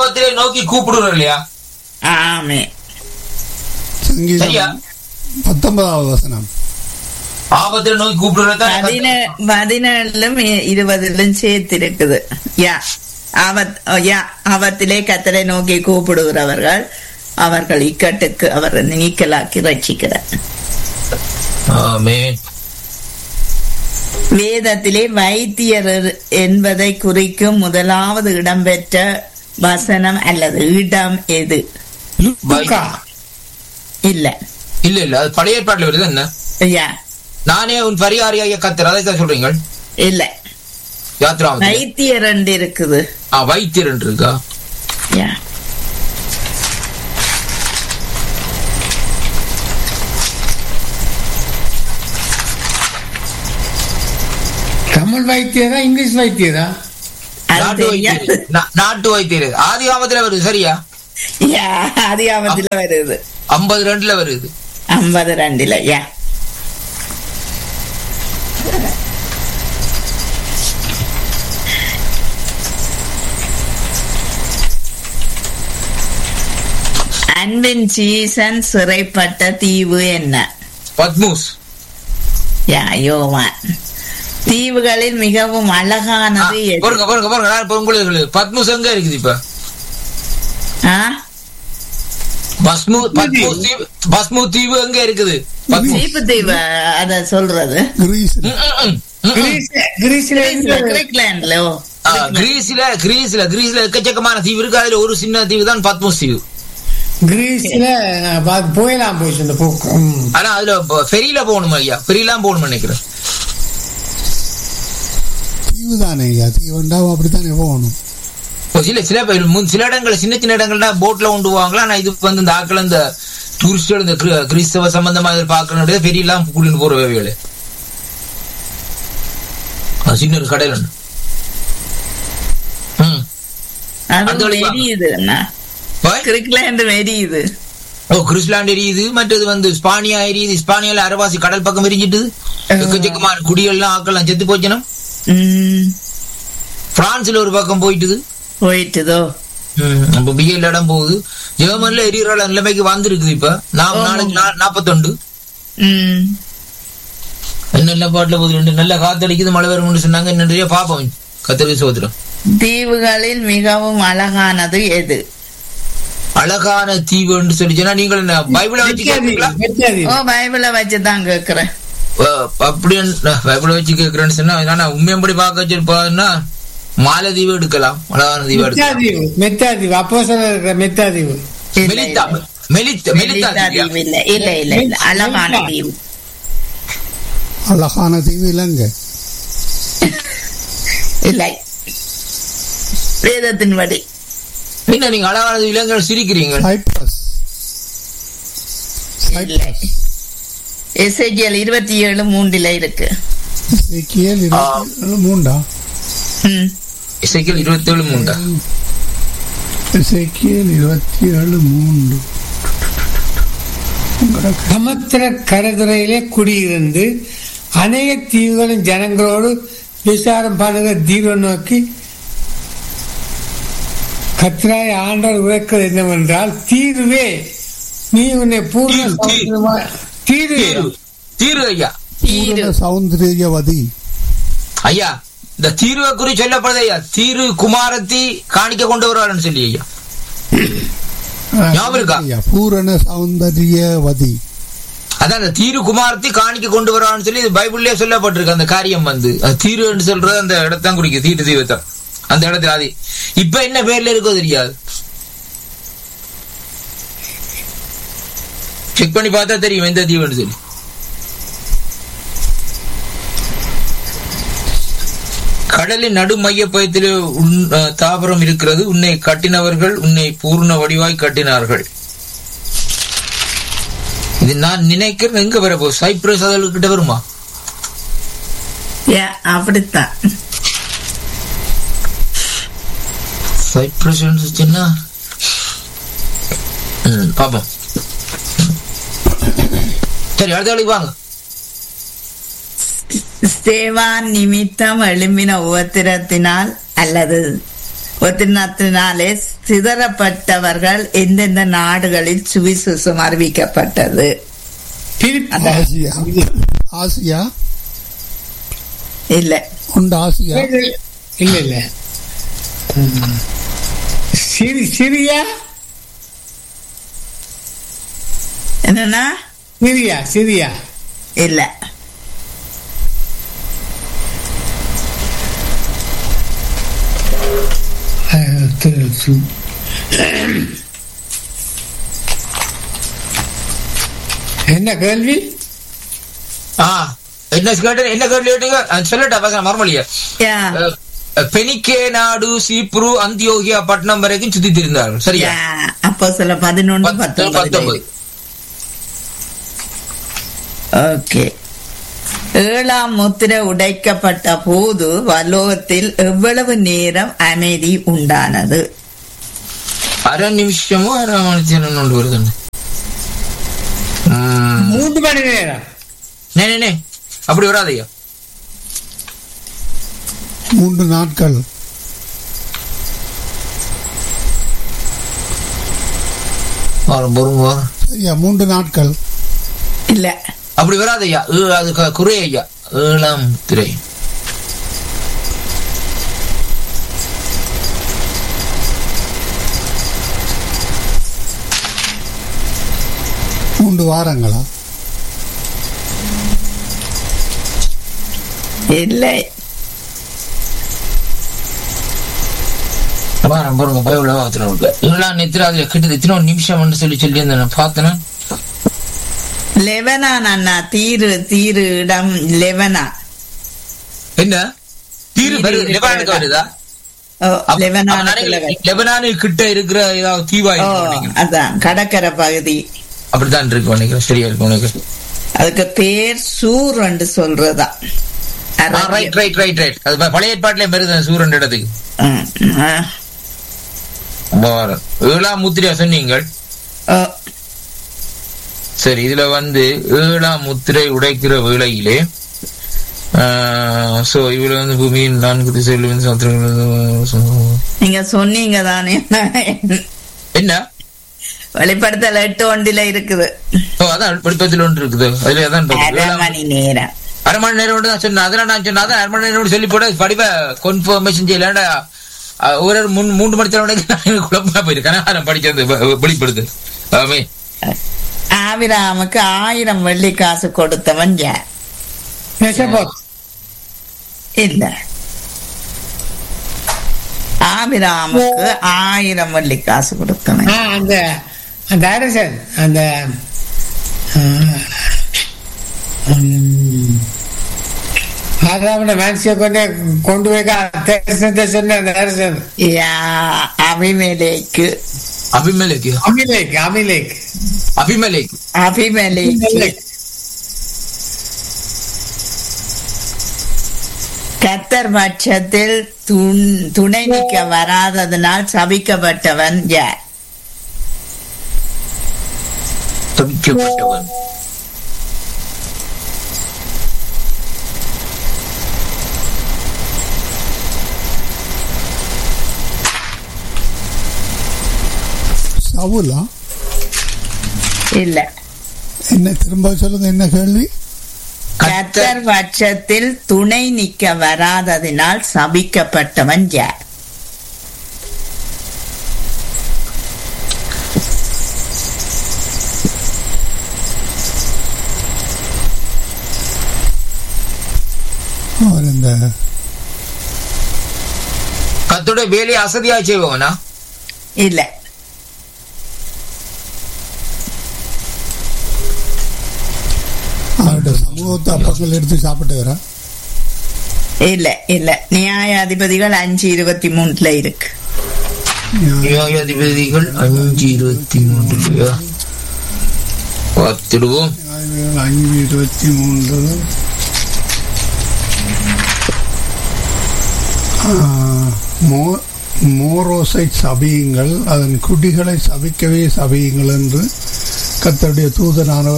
ஆபத்திலே நோக்கி கூப்பிடுறோம் இல்லையா ஆமே சரியா சங்கீதம் பத்தொன்பதாவது வசனம் ஆபத்திலே நோக்கி கூப்பிடுறதான் பதின பதினேழும் இ- இருபதிலும் சேர்த்து இருக்குது யா ஆபத் ஓ, யா ஆபத்திலே கத்தரை நோக்கி கூப்பிடுகிறவர்கள் அவர்கள் இக்கட்டுக்கு அவர் நீக்கலாக்கி ரட்சிக்கிறார் ஆமென் வேதத்திலே வைத்தியர் என்பதை குறிக்கும் முதலாவது இடம்பெற்ற வசனம் அல்லது இடம் எது லூக்கா இல்ல இல்ல இல்ல அது பழைய ஏற்பாட்டுல வருது என்ன யா நானே உன் பரிகாரியாக கத்தர் அதை தான் சொல்றீங்க இல்ல யாத்ராவது வைத்தியர் என்று இருக்குது ஆ வைத்தியர் இருக்கா யா தமிழ் வைத்தியரா இங்கிலீஷ் வைத்தியரா அது நாட்டு தெரியாது வைத்தியர் நா- நாட்டு வைத்தியர் ஆதி காமத்துல வருது சரியா யா அதிகாமத்துல வருது ஐம்பது ரெண்டுல வருது ஐம்பது ரெண்டுல யா அன்பின் சீசன் சிறைப்பட்ட தீவு என்ன பத்மூஸ் யா யோவான் தீவுகளில் மிகவும் ஆ, அழகானது எது பாருங்க பாருங்க பாருங்க நான் இப்ப உங்களுக்கு சொல்லுது. பத்மூஸ் எங்க இருக்குது இப்ப ஆ? பஸ்மு பத்மூஸ் தீவு பஸ்மு தீவு எங்க இருக்குது பத்மூஸ். சீப்பு தீவு அத சொல்றது கிரீஸ்ல ம், ம், ம், ம். கிரீஸ் கிரீஸ்ல கிரீக்ல, இருந்து கிரீக்லாண்ட்ல ஓ ஆ, கிரீஸ்ல கிரீஸ்ல கிரீஸ்ல எக்கச்சக்கமான தீவு இருக்கு அதுல ஒரு சின்ன தீவு தான் பத்மூஸ் தீவு கிரீஸ்ல நான் பார்த்து போயலாம் போயிடுச்சு இந்த போக்கு ம். ஆனா அதுல ஃபெரியில போகணும் ஐயா ஃபெரிலாம் போகணும் நினைக்கிறேன் தீவு தானே ஐயா தீவுண்டா அப்படித்தானே போகணும் இப்போ சில சில பேர் முன் சில இடங்கள் சின்ன சின்ன இடங்கள்ல போட்ல கொண்டு போவாங்களா ஆனா இது வந்து இந்த ஆக்கள் இந்த டூரிஸ்டோட இந்த கிரி- கிறிஸ்தவ சம்பந்தமா இதில் பாக்கணும் ஃபெரியெல்லாம் கூட்டிட்டு போற வேலைகள் அது சின்ன ஒரு கடையில் உண்டு. ம் அது அந்த வழியா. வெறியுது என்ன போய். கிரிக்லாண்ட் வெறியுது ஓ கிறிஸ்லாண்ட் எரியுது மற்றது வந்து ஸ்பானியா எரியுது ஸ்பானியால அரவாசி கடல் பக்கம் எரிஞ்சிட்டு எக்கச்சக்கமான குடிகள்லாம் ஆக்கெல்லாம் செத்து போச்சனும் ம், பிரான்ஸ்ல ஒரு பக்கம் போயிட்டுது போயிட்டுதோ அப்ப பிஎல் இடம் போகுது ஜெர்மன்ல எரியுற நிலைமைக்கு வந்திருக்குது இப்ப நான் ஆமா. நாளைக்கு நா- நாப்பத்தொண்டு ம், நல்ல பாட்டுல போகுது ரெண்டு நல்ல காத்தடிக்குது மழை வரும்னு சொன்னாங்க நிறைய பாப்போம் கத்திரிக்கை சோதரம் தீவுகளில் மிகவும் அழகானது எது அழகான தீவுன்னு சொல்லி சொன்னா நீங்கள் என்ன பைபிளை வச்சு கேட்பீங்களா வெற்றியாதீவு. ஓ பைபிளை வச்சுதான் கேக்குறேன் அப்படி பைபிளை வச்சு கேட்கறேன்னு சொன்னா ஆனா உண்மையம்படி பார்க்க வச்சிருப்பாங்கன்னா மாலதீவு எடுக்கலாம் அழகான தீவு எடுக்கலாம் மெத்தாதீவு மெத்தாதீவு அப்போ இருக்கிற மெத்தாதீவு இல்ல, மெலித்தா இல்ல. மெலித்த மெலித்தா மெலிதா தீவியா? தீவு இல்ல இல்ல இல்ல இல்ல அழகான மெலிதா. தீவு அழகான தீவு இல்லைங்க இல்லை வேதத்தின்படி என்ன நீங்க அழகான இளைஞர்கள் சிரிக்கிறீங்க சைப்ரஸ் இல்லை எஸ்ஐஜிஎல் இருபத்தி ஏழு மூன்றுல இருக்கு இசைக்கியல் இருபத்தி ஏழு மூண்டா ம். இசைக்கல் இருபத்தி ஏழு மூண்டா இசைக்கியல் இருபத்தி ஏழு மூன்று சமுத்திர கடற்கரையிலே குடியிருந்து அநேக தீவுகளின் ஜனங்களோடு விசாரம் பண்ணுகிற தீவை நோக்கி கத்திராய் ஆண்டவர் உரைக்கிறது என்னவென்றால் தீர்வே நீ உன்னை பூர்ண தீரு, தீரு. சமுத்திரமா- தீர்வே தீரு தீரு ஐயா தீரு பூரண சௌந்தரியவதி ஐயா இந்த தீர்வை குறி சொல்லப்படுது ஐயா தீரு குமாரத்தி காணிக்க கொண்டு வருவாருன்னு சொல்லி ஐயா ஞாபகம் இருக்கா? ஐயா, பூரண சௌந்தரியவதி அதான் அந்த தீரு குமாரத்தி காணிக்க கொண்டு வருவான்னு சொல்லி இது பைபிள்லயே சொல்லப்பட்டிருக்கு அந்த காரியம் வந்து அது தீருன்னு சொல்றது அந்த இடத்தான் குறிக்கும் தீட்டு தீவத்தான் அந்த இடத்துல அது இப்ப என்ன பேர்ல இருக்கோ தெரியாது செக் பண்ணி பார்த்தா தெரியும் எந்த தீவுன்னு சொல்லி கடலின் நடு மையப்பயத்திலே உன் அஹ், தாவரம் இருக்கிறது உன்னை கட்டினவர்கள் உன்னை பூர்ண வடிவாய் கட்டினார்கள் இது நான் நினைக்கிறேன் எங்க வரப்போ சைப்ரஸ் அதல்கிட்ட வருமா ஏ, அப்படித்தான் சைப்ரஸ் சொன்னா ம், பாப்போம் சரி அடுத்த வேலைக்கு வாங்க ஸ்தேவான் நிமித்தம் எழும்பின உபத்திரத்தினால் அல்லது உபத்திரத்தினாலே சிதறப்பட்டவர்கள் எந்தெந்த நாடுகளில் சுவிசேஷம் அறிவிக்கப்பட்டது திருப்பி ஆசியா ஆசியா இல்ல உண்டு ஆசியா இல்ல இல்ல ம். சிரி சிரியா என்னன்னா சிரியா சிரியா இல்ல அஹ், திரு- சு- என்ன கேள்வி ஆ என்ன கேட்டு என்ன கேள்வி கேட்டீங்க அஹ் சொல்லட்டா பசங்க மறுமொழிய யா பெனிக்கே நாடு சீப்ரு அந்தியோகியா பட்டணம் வரைக்கும் சுத்தி திரிந்தார்கள் சரியா யா அப்போ சில பதினொன்று பத்து- பத்தொன்பது பத்தொன்பது ஓகே ஏழாம் முத்திரை உடைக்கப்பட்ட போது வலோகத்தில் எவ்வளவு நேரம் அமைதி உண்டானது அரை நிமிஷமோ அரை மணி நேரம் ஒன்று வருதுன்னு ம். மூன்று மணி நேரம் நே நே, நே அப்படி வராதையா மூன்று நாட்கள் வரும் பொறுங்க வரும். சரியா மூன்று நாட்கள் இல்ல அப்படி வராதையா ஏ- அது க- குறை ஐயா ஏழாம் திரை மூன்று வாரங்களா இல்லை வாரம் பாருங்க பைபிள் வாத்திரம் இருக்கு ஏழாம் நேத்திர அதுல கிட்டத்தட்ட இத்தனை நிமிஷம் சொல்லி சொல்லி இருந்தேன் நான் பார்த்தேன்னா லெவனான் அண்ணா தீரு தீரு இடம் லெவனா என்ன தீரு தீரு வருது இருக்கிற லெபனானுக்கு இடம். வருதா ஓ, அப்ப- லெபனானுக்குள்ள அப்ப வரும். நிறைய லெபனானு கிட்ட இருக்கிற ஏதாவது தீவா ஓ இருக்கும் நினைக்கிறேன். அதான் கடற்கரை பகுதி அப்படித்தான் இருக்கு நினைக்கிறேன் சரியா இருக்கும் நினைக்கிறேன் அதுக்கு பேர் சூர் என்று சொல்றதா ரைட் ரைட் ரைட் ரைட் அது ப- பழைய ஏற்பாட்டிலே வருது சூரன் இடத்துக்கு ம், ஆ. வாரம். ஏழாம் முத்திரையா சொன்னீங்கள் ஓ, சரி இதுல வந்து ஏழாம் முத்திரை உடைக்கிற வேளையிலே சோ இவரு வந்து பூமியின் நான்கு திசையில் வந்து சமுத்திரங்கள் நீங்க சொன்னீங்க தானே என்ன வெளிப்படுத்தல் எட்டு ஒன்றில இருக்குது ஓ அதான் விருப்பத்தில் ஒன்று இருக்குது அதுல அதான் இருக்குது. அரை ஏழாம் மணி நேரம் அரை மணி நேரம் தான் சொன்னேன் அதெல்லாம் நான் சொன்னேன் அதான் அரை மணி நேரம் சொல்லி போட படிப்ப கன்ஃபர்மேஷன் செய்யலாண்டா ஒரு ஒரு மூணு மூன்று மணி நேரம் குழப்பமா போயிருக்கு கனகாரம் படிச்சது வெ- வெளிப்படுது ஆமே ஆபிராமுக்கு ஆயிரம் வெள்ளி காசு கொடுத்தவன் யார் மெசபோத் இல்ல ஆபிராமுக்கு ஆயிரம் வெள்ளி காசு கொடுத்தவன் ஆ, அந்த அந்த அரசன் அந்த ஆ, ம், ஆதாமோட மனுஷிய கொண்டு கொண்டு போய் தரிசனத்தை சொன்ன அந்த அரசன் யா அபிமேலேக்கு அபிமலேக்கு அமிலேக் அமிலேக் அபிமலேக்கு அபிமேலேக்கு கத்தர் பட்சத்தில் துண்- துணை நிற்க வராததனால் சபிக்கப்பட்டவன் யார் தவிக்கப்பட்டவன் சவுலா இல்ல என்ன திரும்ப சொல்லுங்க என்ன கேள்வி கத்தர் பட்சத்தில் துணை நிற்க வராததினால் சபிக்கப்பட்டவன் யார் அவர் இந்த கத்தோட வேலையை அசதியா செய்வவனா இல்ல அவருடைய சமூகத்தை அப்பங்கள் எடுத்து சாப்பிட்டுக்கிறா இல்ல இல்ல நியாயாதிபதிகள் அஞ்சு இருபத்தி மூணுல இருக்கு நியாயாதிபதிகள் அஞ்சு இருபத்தி மூன்று பார்த்துடுவோம் அஞ்சு இருபத்தி மூன்று மோ- மோரோசை சபியுங்கள் அதன் குடிகளை சபிக்கவே சபியுங்கள் என்று கத்தருடைய தூதனானவர்